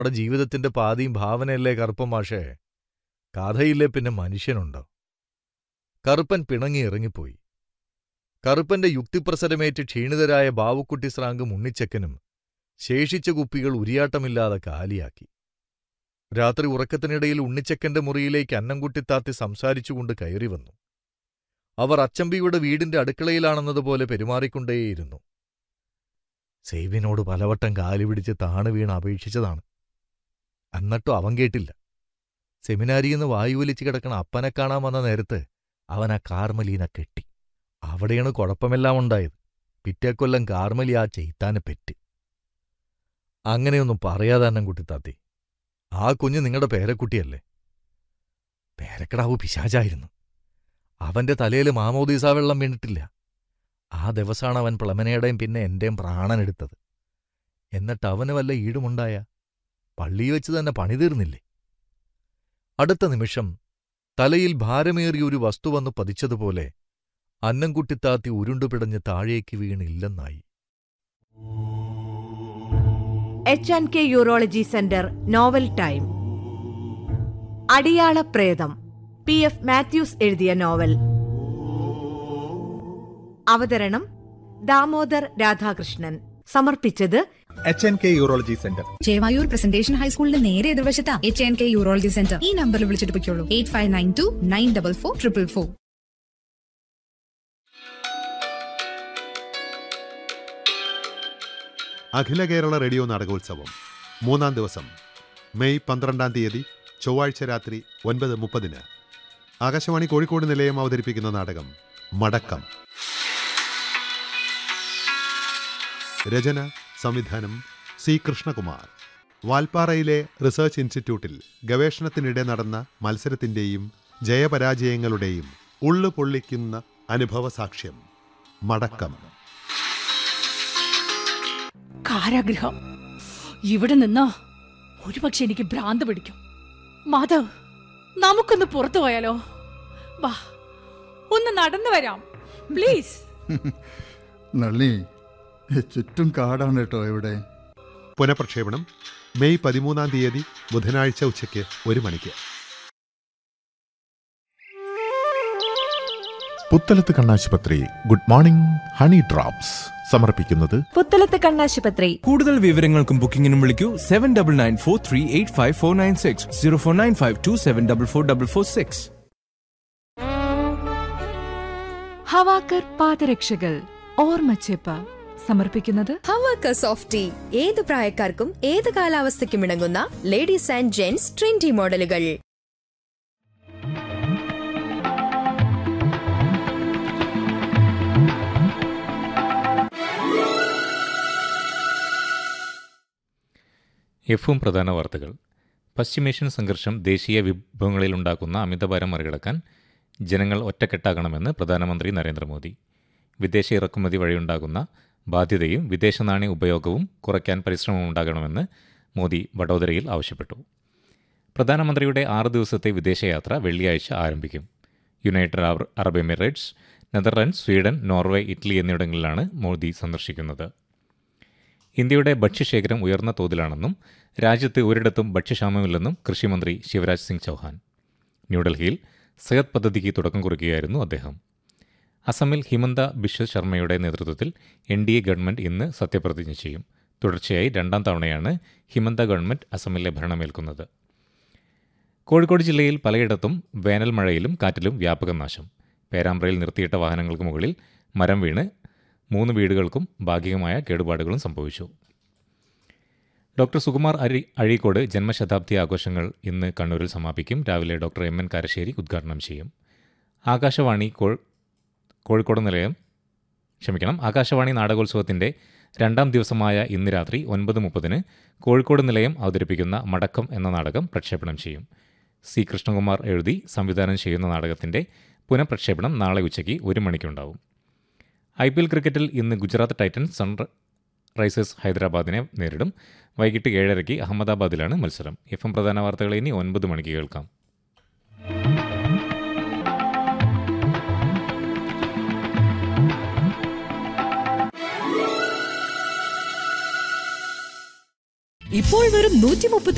നമ്മുടെ ജീവിതത്തിന്റെ പാതിയും ഭാവനയല്ലേ കറുപ്പൻ മാഷേ കഥയില്ലേ പിന്നെ മനുഷ്യനുണ്ടോ കറുപ്പൻ പിണങ്ങി ഇറങ്ങിപ്പോയി കറുപ്പന്റെ യുക്തിപ്രസരമേറ്റ് ക്ഷീണിതരായ ബാവുക്കുട്ടി സ്രാങ്കും ഉണ്ണിച്ചക്കനും ശേഷിച്ച കുപ്പികൾ ഉരിയാട്ടമില്ലാതെ കാലിയാക്കി രാത്രി ഉറക്കത്തിനിടയിൽ ഉണ്ണിച്ചക്കന്റെ മുറിയിലേക്ക് അന്നംകുട്ടിത്താത്തി സംസാരിച്ചുകൊണ്ട് കയറി വന്നു അവർ അച്ചമ്പിയുടെ വീടിന്റെ അടുക്കളയിലാണെന്നതുപോലെ പെരുമാറിക്കൊണ്ടേയിരുന്നു സേവിനോട് പലവട്ടം കാലു പിടിച്ച് താണു വീണ് അപേക്ഷിച്ചതാണ് എന്നിട്ടും അവൻ കേട്ടില്ല സെമിനാരിന്ന് വായുവലിച്ച് കിടക്കണ അപ്പനെ കാണാൻ വന്ന നേരത്ത് അവൻ ആ കാർമലീനെ കെട്ടി അവിടെയാണ് കുഴപ്പമെല്ലാം ഉണ്ടായത് പിറ്റേക്കൊല്ലം കാർമലി ആ ചെയ്ത്താനെ പെറ്റ് അങ്ങനെയൊന്നും പറയാതെ അന്നംകുട്ടിത്താത്തി ആ കുഞ്ഞ് നിങ്ങളുടെ പേരക്കുട്ടിയല്ലേ പേരക്കടാവ് പിശാചായിരുന്നു അവന്റെ തലയിൽ മാമോദീസ വെള്ളം വീണിട്ടില്ല ആ ദിവസമാണ് അവൻ പ്ലമനയുടെയും പിന്നെ എന്റെയും പ്രാണനെടുത്തത് എന്നിട്ട് അവന് വല്ല ഈടുമുണ്ടായ പള്ളി വെച്ച് തന്നെ പണി തീർന്നില്ലേ അടുത്ത നിമിഷം തലയിൽ ഭാരമേറിയ ഒരു വസ്തു വന്ന് പതിച്ചതുപോലെ അന്നംകുട്ടിത്താത്തി ഉരുണ്ടുപിടഞ്ഞ് താഴേക്ക് വീണില്ലെന്നായി H and K urology centre novel time അടിയാള പ്രേതം പി എഫ് മാത്യൂസ് എഴുതിയ നോവൽ അവതരണം ദാമോദർ രാധാകൃഷ്ണൻ സമർപ്പിച്ചത് H N K urology centre Chevayur presentation ഹൈസ്കൂളിന്റെ നേരെ എതിർവശത്താ H N K urology centre ഈ നമ്പറിൽ വിളിച്ചിട്ട് പൊയ്ക്കോളൂ eight five nine two nine double four triple four അഖില കേരള റേഡിയോ നാടകോത്സവം മൂന്നാം ദിവസം മെയ് പന്ത്രണ്ടാം തീയതി ചൊവ്വാഴ്ച രാത്രി ഒൻപത് മുപ്പതിന് ആകാശവാണി കോഴിക്കോട് നിലയം അവതരിപ്പിക്കുന്ന നാടകം മടക്കം രചന സംവിധാനം സി കൃഷ്ണകുമാർ വാൽപ്പാറയിലെ റിസർച്ച് ഇൻസ്റ്റിറ്റ്യൂട്ടിൽ ഗവേഷണത്തിനിടെ നടന്ന മത്സരത്തിൻ്റെയും ജയപരാജയങ്ങളുടെയും ഉള്ളു പൊള്ളിക്കുന്ന അനുഭവ സാക്ഷ്യം മടക്കം കാരാഗ്രഹം ഇവിടെ നിന്ന് ഒരുപക്ഷെ എനിക്ക് ഭ്രാന്ത് പിടിക്കും മാധവ് നമുക്കൊന്ന് പുറത്തു പോയാലോ വാ ഒന്ന് നടന്നു വരാം പ്ലീസ് നളിനി ചുറ്റും കാടാണ് കേട്ടോ ഇവിടെ പുനഃപ്രക്ഷേപണം മെയ് പതിമൂന്നാം തീയതി ബുധനാഴ്ച ഉച്ചയ്ക്ക് ഒരു മണിക്ക് പുത്തലത്ത് കണ്ണാശുപത്രി ഗുഡ് മോർണിംഗ് ഹണി ഡ്രോപ്സ് സമർപ്പിക്കുന്നത് പുത്തലത്ത് കണ്ണാശുപത്രി കൂടുതൽ വിവരങ്ങൾക്കും ബുക്കിംഗിനും വിളിക്കൂ seven double nine four three eight five four nine six zero four nine five two seven double four double four six ഹവാക്കർ പാദരക്ഷകൾ ഓർമ്മച്ചെപ്പ് സമർപ്പിക്കുന്നത് ഹവാക്ക സോഫ്റ്റി ഏത് പ്രായക്കാർക്കും ഏത് കാലാവസ്ഥയ്ക്കും ഇണങ്ങുന്ന ലേഡീസ് ആൻഡ് ജെന്റ്സ് ട്രെൻഡി മോഡലുകൾ എഫും പ്രധാന വാർത്തകൾ പശ്ചിമേഷ്യൻ സംഘർഷം ദേശീയ വിഭവങ്ങളിലുണ്ടാക്കുന്ന അമിതഭാരം മറികടക്കാൻ ജനങ്ങൾ ഒറ്റക്കെട്ടാകണമെന്ന് പ്രധാനമന്ത്രി നരേന്ദ്രമോദി വിദേശ ഇറക്കുമതി വഴിയുണ്ടാകുന്ന ബാധ്യതയും വിദേശ നാണ്യ ഉപയോഗവും കുറയ്ക്കാൻ പരിശ്രമമുണ്ടാകണമെന്ന് മോദി വഡോദരയിൽ ആവശ്യപ്പെട്ടു പ്രധാനമന്ത്രിയുടെ ആറ് ദിവസത്തെ വിദേശയാത്ര വെള്ളിയാഴ്ച ആരംഭിക്കും United Arab Arab Emirates Netherlands Sweden Norway Italy എന്നിവിടങ്ങളിലാണ് മോദി സന്ദർശിക്കുന്നത് ഇന്ത്യയുടെ ഭക്ഷ്യശേഖരം ഉയർന്ന തോതിലാണെന്നും രാജ്യത്ത് ഒരിടത്തും ഭക്ഷ്യക്ഷാമമില്ലെന്നും കൃഷിമന്ത്രി ശിവരാജ് സിംഗ് ചൗഹാൻ ന്യൂഡൽഹിയിൽ സയദ് പദ്ധതിക്ക് തുടക്കം കുറിക്കുകയായിരുന്നു അദ്ദേഹം അസമിൽ ഹിമന്ത ബിശ്വ ശർമ്മയുടെ നേതൃത്വത്തിൽ എൻ ഡി എ ഗവൺമെന്റ് ഇന്ന് സത്യപ്രതിജ്ഞ ചെയ്യും തുടർച്ചയായി രണ്ടാം തവണയാണ് ഹിമന്ത ഗവൺമെന്റ് അസമിലെ ഭരണമേൽക്കുന്നത് കോഴിക്കോട് ജില്ലയിൽ പലയിടത്തും വേനൽ മഴയിലും കാറ്റിലും വ്യാപക നാശം പേരാമ്പ്രയിൽ നിർത്തിയിട്ട വാഹനങ്ങൾക്ക് മുകളിൽ മരം വീണ് മൂന്ന് വീടുകൾക്കും ഭാഗികമായ കേടുപാടുകളും സംഭവിച്ചു ഡോക്ടർ സുകുമാർ അരി അഴീക്കോട് ജന്മശതാബ്ദി ആഘോഷങ്ങൾ ഇന്ന് കണ്ണൂരിൽ സമാപിക്കും രാവിലെ ഡോക്ടർ എം എൻ കാരശ്ശേരി ഉദ്ഘാടനം ചെയ്യും ആകാശവാണി കോഴ് കോഴിക്കോട് നിലയം ക്ഷമിക്കണം ആകാശവാണി നാടകോത്സവത്തിൻ്റെ രണ്ടാം ദിവസമായ ഇന്ന് രാത്രി ഒൻപത് മുപ്പതിന് കോഴിക്കോട് നിലയം അവതരിപ്പിക്കുന്ന മടക്കം എന്ന നാടകം പ്രക്ഷേപണം ചെയ്യും സി കൃഷ്ണകുമാർ എഴുതി സംവിധാനം ചെയ്യുന്ന നാടകത്തിൻ്റെ പുനഃപ്രക്ഷേപണം നാളെ ഉച്ചയ്ക്ക് ഒരു മണിക്കുണ്ടാവും ഐ പി എൽ ക്രിക്കറ്റിൽ ഇന്ന് ഗുജറാത്ത് ടൈറ്റൻസ് സൺ റൈസേഴ്സ് ഹൈദരാബാദിനെ നേരിടും വൈകിട്ട് ഏഴരയ്ക്ക് അഹമ്മദാബാദിലാണ് മത്സരം എഫ് എം പ്രധാന വാർത്തകൾ ഇനി ഒൻപത് മണിക്ക് കേൾക്കാം ഇപ്പോൾ വെറും നൂറ്റി